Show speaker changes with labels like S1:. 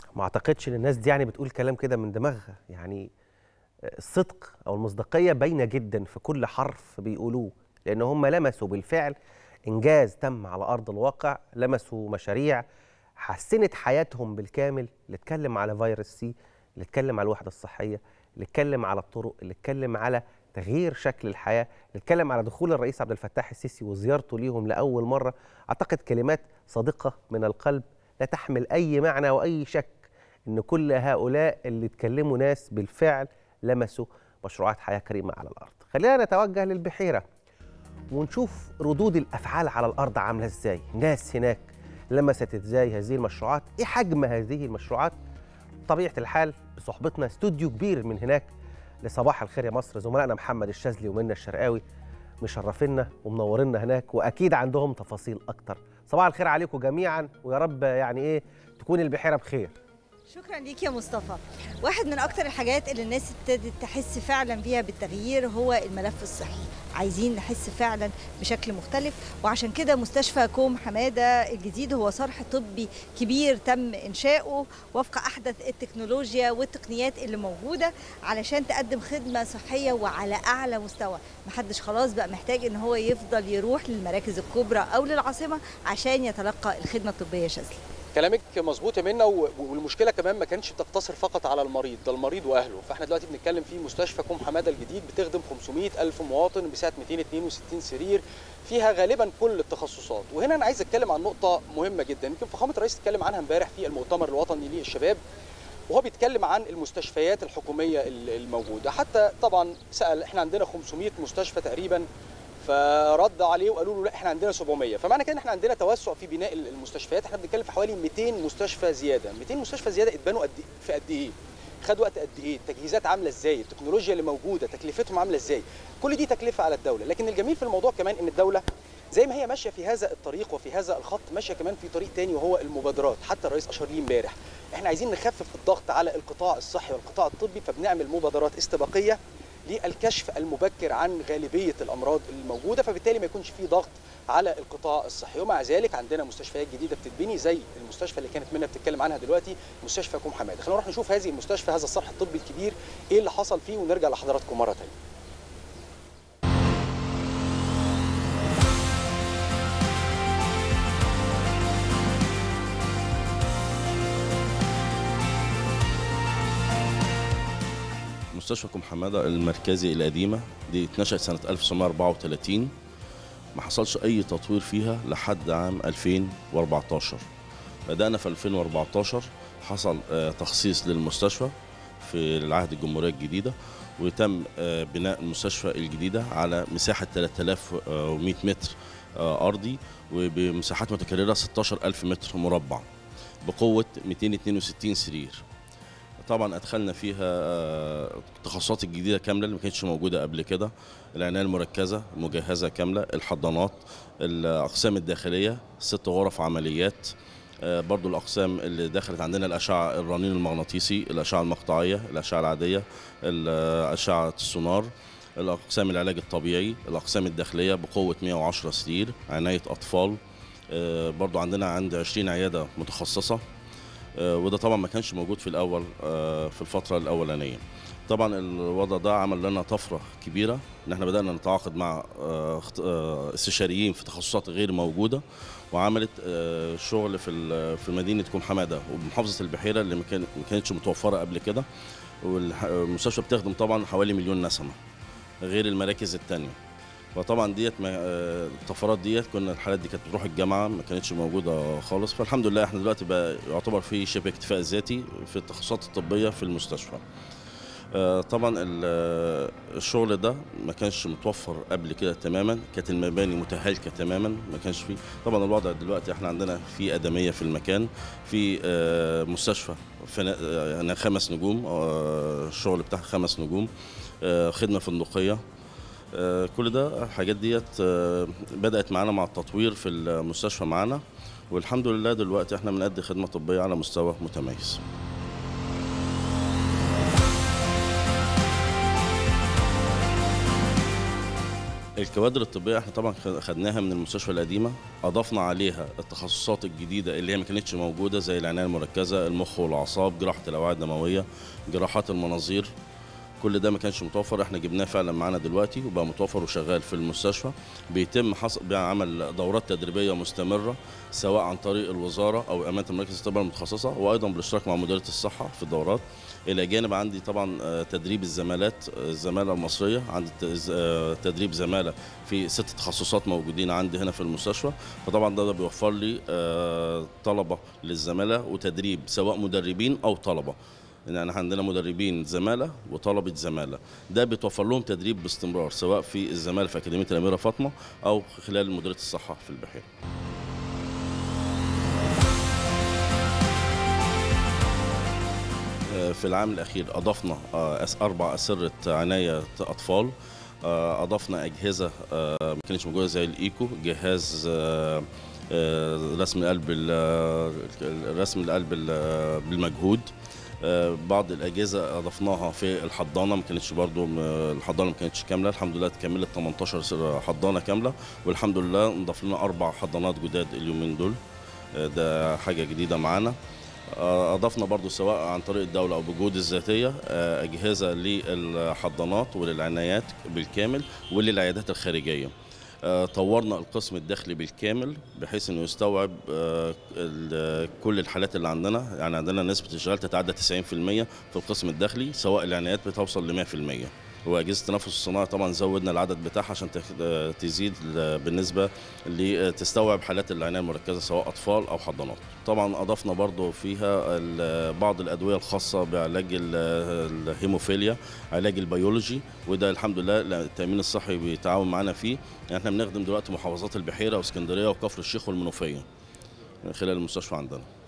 S1: ما اعتقدش ان الناس دي يعني بتقول كلام كده من دماغها يعني الصدق او المصداقيه باينه جدا في كل حرف بيقولوه لان هم لمسوا بالفعل انجاز تم على ارض الواقع لمسوا مشاريع حسنت حياتهم بالكامل اللي اتكلم على فيروس سي اللي اتكلم على الوحده الصحيه اللي اتكلم على الطرق اللي اتكلم على تغيير شكل الحياه اللي اتكلم على دخول الرئيس عبد الفتاح السيسي وزيارته ليهم لاول مره اعتقد كلمات صادقه من القلب لا تحمل اي معنى واي شك ان كل هؤلاء اللي اتكلموا ناس بالفعل لمسوا مشروعات حياه كريمه على الارض خلينا نتوجه للبحيره ونشوف ردود الافعال على الارض عامله ازاي ناس هناك لمست ازاي هذه المشروعات ايه حجم هذه المشروعات طبيعه الحال بصحبتنا استوديو كبير من هناك لصباح الخير يا مصر زملائنا محمد الشاذلي ومنى الشرقاوي مشرفينا ومنورينا هناك واكيد عندهم تفاصيل اكتر صباح الخير عليكم جميعا ويا رب يعني ايه تكون البحيره بخير
S2: شكرا ليك يا مصطفى واحد من اكتر الحاجات اللي الناس ابتدت تحس فعلا بيها بالتغيير هو الملف الصحي عايزين نحس فعلا بشكل مختلف وعشان كده مستشفى كوم حماده الجديد هو صرح طبي كبير تم انشاؤه وفق احدث التكنولوجيا والتقنيات اللي موجوده علشان تقدم خدمه صحيه وعلى اعلى مستوى محدش خلاص بقى محتاج ان هو يفضل يروح للمراكز الكبرى او للعاصمه عشان يتلقى الخدمه الطبيه شاذلي
S3: كلامك مظبوط يا منى والمشكله كمان ما كانتش بتقتصر فقط على المريض ده المريض واهله فاحنا دلوقتي بنتكلم في مستشفى كوم حماده الجديد بتخدم 500 الف مواطن بسعه 262 سرير فيها غالبا كل التخصصات وهنا انا عايز اتكلم عن نقطه مهمه جدا يمكن فخامه الرئيس اتكلم عنها امبارح في المؤتمر الوطني للشباب وهو بيتكلم عن المستشفيات الحكوميه الموجوده حتى طبعا سال احنا عندنا 500 مستشفى تقريبا فرد عليه وقالوا له لا احنا عندنا 700 فمعنى كده احنا عندنا توسع في بناء المستشفيات احنا بنتكلم في حوالي 200 مستشفى زياده 200 مستشفى زياده اتبنوا قد في قد ايه خد وقت قد ايه التجهيزات عامله ازاي التكنولوجيا اللي موجوده تكلفتهم عامله ازاي كل دي تكلفه على الدوله لكن الجميل في الموضوع كمان ان الدوله زي ما هي ماشيه في هذا الطريق وفي هذا الخط ماشيه كمان في طريق تاني وهو المبادرات حتى الرئيس اشار ليه امبارح احنا عايزين نخفف الضغط على القطاع الصحي والقطاع الطبي فبنعمل مبادرات استباقيه للكشف المبكر عن غالبيه الامراض الموجوده فبالتالي ما يكونش في ضغط على القطاع الصحي ومع ذلك عندنا مستشفيات جديده بتتبني زي المستشفى اللي كانت منى بتتكلم عنها دلوقتي مستشفى كوم حماده خلينا نروح نشوف هذه المستشفى هذا الصرح الطبي الكبير ايه اللي حصل فيه ونرجع لحضراتكم مره ثانيه
S4: مستشفى كوم حماده المركزي القديمه دي اتنشأت سنه 1934 ما حصلش اي تطوير فيها لحد عام 2014 بدأنا في 2014 حصل تخصيص للمستشفى في العهد الجمهورية الجديدة وتم بناء المستشفى الجديدة على مساحة 3100 متر أرضي وبمساحات متكررة 16000 متر مربع بقوة 262 سرير طبعا ادخلنا فيها التخصصات الجديده كامله اللي ما كانتش موجوده قبل كده العنايه المركزه المجهزه كامله الحضانات الاقسام الداخليه ست غرف عمليات برضو الاقسام اللي دخلت عندنا الاشعه الرنين المغناطيسي الاشعه المقطعيه الاشعه العاديه اشعه السونار الاقسام العلاج الطبيعي الاقسام الداخليه بقوه 110 سرير عنايه اطفال برضو عندنا عند 20 عياده متخصصه وده طبعا ما كانش موجود في الاول في الفتره الاولانيه طبعا الوضع ده عمل لنا طفره كبيره ان احنا بدانا نتعاقد مع استشاريين في تخصصات غير موجوده وعملت شغل في في مدينه كوم حماده ومحافظه البحيره اللي ما كانتش متوفره قبل كده والمستشفى بتخدم طبعا حوالي مليون نسمه غير المراكز الثانيه فطبعا ديت الطفرات ديت كنا الحالات دي كانت بتروح الجامعه ما كانتش موجوده خالص فالحمد لله احنا دلوقتي بقى يعتبر في شبه اكتفاء ذاتي في التخصصات الطبيه في المستشفى طبعا الشغل ده ما كانش متوفر قبل كده تماما كانت المباني متهالكه تماما ما كانش فيه طبعا الوضع دلوقتي احنا عندنا في ادميه في المكان في مستشفى يعني خمس نجوم الشغل بتاعها خمس نجوم خدمه فندقيه كل ده الحاجات ديت بدات معانا مع التطوير في المستشفى معانا والحمد لله دلوقتي احنا بنأدي خدمه طبيه على مستوى متميز الكوادر الطبيه احنا طبعا خ- خدناها من المستشفى القديمه اضفنا عليها التخصصات الجديده اللي هي ما كانتش موجوده زي العنايه المركزه المخ والاعصاب جراحه الاوعيه الدمويه جراحات المناظير كل ده ما كانش متوفر احنا جبناه فعلا معانا دلوقتي وبقى متوفر وشغال في المستشفى بيتم حص... عمل دورات تدريبيه مستمره سواء عن طريق الوزاره او امانه مراكز الطب المتخصصه وايضا بالاشتراك مع مديريه الصحه في الدورات الى جانب عندي طبعا آه، تدريب الزمالات آه، الزماله المصريه عندي ت- ز- آه، تدريب زماله في ست تخصصات موجودين عندي هنا في المستشفى فطبعا ده, ده بيوفر لي آه، طلبه للزماله وتدريب سواء مدربين او طلبه يعني احنا عندنا مدربين زماله وطلبه زماله ده بيتوفر لهم تدريب باستمرار سواء في الزماله في اكاديميه الاميره فاطمه او خلال مديريه الصحه في البحيره في العام الأخير أضفنا آه، أس- أربع أسرة عناية أطفال آه، أضفنا أجهزة آه، ما كانتش موجودة زي الإيكو جهاز آه، آه، رسم القلب ال- رسم القلب ال- بالمجهود آه، بعض الأجهزة أضفناها في الحضانة ما كانتش برضو م- الحضانة ما كانتش كاملة الحمد لله اتكملت 18 سر- حضانة كاملة والحمد لله نضاف لنا أربع حضانات جداد اليومين دول آه، ده حاجة جديدة معانا آه، أضفنا برضو سواء عن طريق الدولة أو بجهود الذاتية آه، أجهزة للحضانات وللعنايات بالكامل وللعيادات الخارجية آه، طورنا القسم الداخلي بالكامل بحيث انه يستوعب آه، ال- كل الحالات اللي عندنا يعني عندنا نسبة الاشغال تتعدى 90% في القسم الداخلي سواء العنايات بتوصل ل 100% واجهزه التنفس الصناعي طبعا زودنا العدد بتاعها عشان تخ- آه، تزيد ل- بالنسبه لتستوعب حالات العنايه المركزه سواء اطفال او حضانات طبعا اضفنا برضو فيها ال- بعض الادويه الخاصه بعلاج ال- الهيموفيليا علاج البيولوجي وده الحمد لله التامين الصحي بيتعاون معانا فيه يعني احنا بنخدم دلوقتي محافظات البحيره واسكندريه وكفر الشيخ والمنوفيه من خلال المستشفى عندنا